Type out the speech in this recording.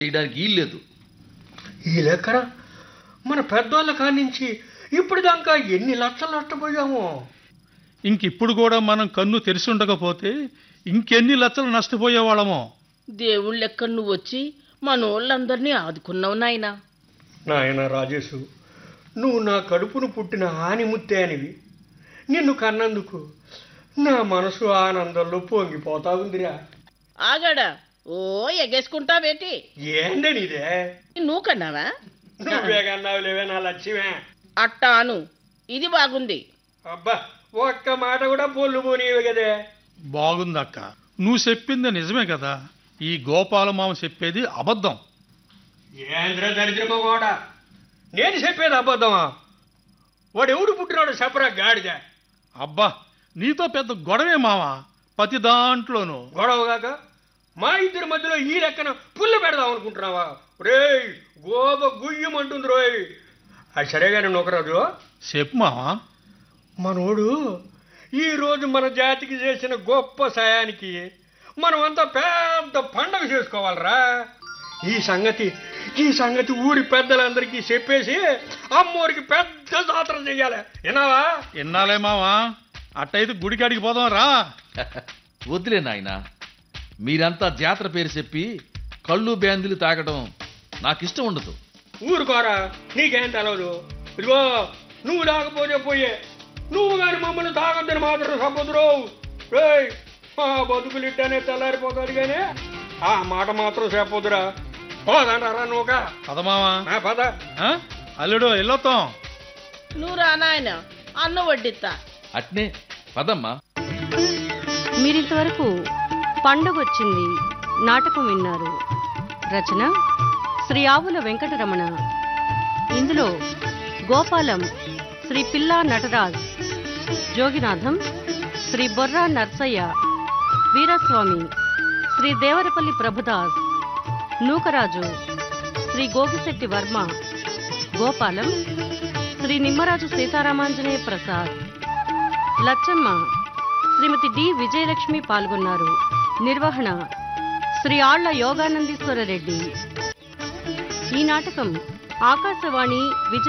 చేయడానికి వీల్లేదు ఈ లెక్కన మన పెద్దోళ్ళ కానించి ఇప్పుడు దాకా ఎన్ని లక్షలు నష్టపోయామో ఇంకిప్పుడు కూడా మనం కన్ను తెరిచి ఉండకపోతే ఇంకెన్ని లక్షలు నష్టపోయేవాళ్ళమో దేవుళ్ళెక్కడ నువ్వు వచ్చి మనోళ్ళందరినీ ఆదుకున్నావు నాయనా నాయన రాజేశు నువ్వు నా కడుపును పుట్టిన ఆనిముత్తే అనివి నిన్ను కన్నందుకు నా మనసు ఆనందంలో పొంగిపోతా ఉందిరా ఆగాడా ఓ ఎగేసుకుంటావేటి ఏందనిదే నువ్వు కన్నావా నువ్వే కన్నావు లేవే నా లక్ష్యమే అట్టాను ఇది బాగుంది అబ్బా ఒక్క మాట కూడా పొల్లు పోనీవి కదే బాగుందక్క నువ్వు చెప్పింది నిజమే కదా ఈ గోపాల మామ చెప్పేది అబద్ధం ఏంద్ర దరిద్రమ కూడా నేను చెప్పేది అబద్ధమా వాడు ఎవడు పుట్టినాడు చెప్పరా గాడిద అబ్బా నీతో పెద్ద గొడవే మామ ప్రతి దాంట్లోనూ గొడవగాక మా ఇద్దరి మధ్యలో ఈ లెక్కన పుల్ల పెడదాం అనుకుంటున్నావా రేయ్ గోబ గుయ్యమంటుంది రోయ్ అది సరేగానే నొకరాజు చెప్పు మావా మనోడు ఈ రోజు మన జాతికి చేసిన గొప్ప సాయానికి మనమంతా పెద్ద పండగ చేసుకోవాలరా ఈ సంగతి ఈ సంగతి ఊరి పెద్దలందరికీ చెప్పేసి అమ్మోరికి పెద్ద జాతర చెయ్యాలి విన్నావా ఎన్నాలే మావా అట్టయితే గుడికాడికి పోదాం రా వద్దులే నాయనా మీరంతా జాతర పేరు చెప్పి కళ్ళు బ్యాందులు తాగడం నాకు ఇష్టం ఉండదు ఊరుకోరా నీకేం తెలవదు ఇదిగో నువ్వు తాగపోతే పోయే నువ్వు గాని మమ్మల్ని తాగొద్దని మాత్రం చెప్పదురు రేయ్ మా బతుకులు ఇట్టనే తెల్లారిపోతుంది కానీ ఆ మాట మాత్రం చెప్పొద్దురా పోదంటారా నువ్వుక పద మావా నా పద ఆ? అల్లుడు వెళ్ళొత్తాం నువ్వు రా నాయన అన్న వడ్డిత్తా అట్నే పదమ్మా మీరింతవరకు పండగొచ్చింది నాటకం విన్నారు రచన శ్రీ ఆవుల వెంకటరమణ ఇందులో గోపాలం శ్రీ పిల్లా నటరాజ్ జోగినాథం శ్రీ బొర్రా నర్సయ్య వీరస్వామి శ్రీ దేవరపల్లి ప్రభుదాస్ నూకరాజు శ్రీ గోగిశెట్టి వర్మ గోపాలం శ్రీ నిమ్మరాజు సీతారామాంజనేయ ప్రసాద్ లచ్చమ్మ శ్రీమతి డి విజయలక్ష్మి పాల్గొన్నారు నిర్వహణ శ్రీ ఆళ్ల యోగానందీశ్వర రెడ్డి ఈ నాటకం ఆకాశవాణి విజయ